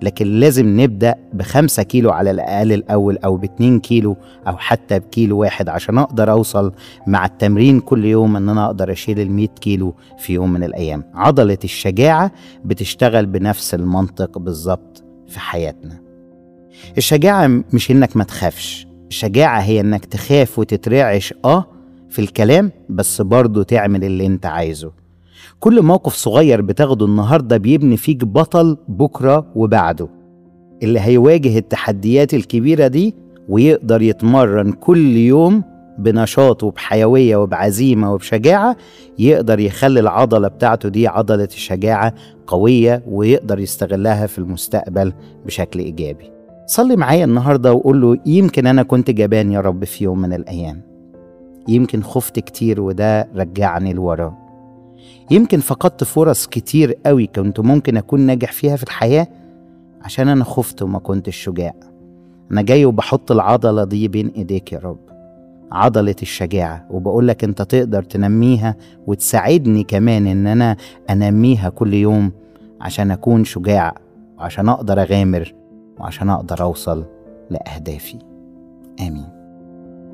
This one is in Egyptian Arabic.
لكن لازم نبدأ بخمسة كيلو على الأقل الأول أو باتنين كيلو أو حتى بكيلو واحد عشان أقدر أوصل مع التمرين كل يوم إن أنا أقدر أشيل المية كيلو في يوم من الأيام عضلة الشجاعة بتشتغل بنفس المنطق بالظبط في حياتنا الشجاعة مش إنك ما تخافش الشجاعة هي إنك تخاف وتترعش آه في الكلام بس برضه تعمل اللي أنت عايزه كل موقف صغير بتاخده النهارده بيبني فيك بطل بكره وبعده اللي هيواجه التحديات الكبيره دي ويقدر يتمرن كل يوم بنشاط وبحيويه وبعزيمه وبشجاعه يقدر يخلي العضله بتاعته دي عضله الشجاعه قويه ويقدر يستغلها في المستقبل بشكل ايجابي. صلي معايا النهارده وقول له يمكن انا كنت جبان يا رب في يوم من الايام. يمكن خفت كتير وده رجعني لورا. يمكن فقدت فرص كتير قوي كنت ممكن أكون ناجح فيها في الحياة عشان أنا خفت وما كنتش شجاع أنا جاي وبحط العضلة دي بين إيديك يا رب عضلة الشجاعة وبقولك أنت تقدر تنميها وتساعدني كمان إن أنا أنميها كل يوم عشان أكون شجاع وعشان أقدر أغامر وعشان أقدر أوصل لأهدافي آمين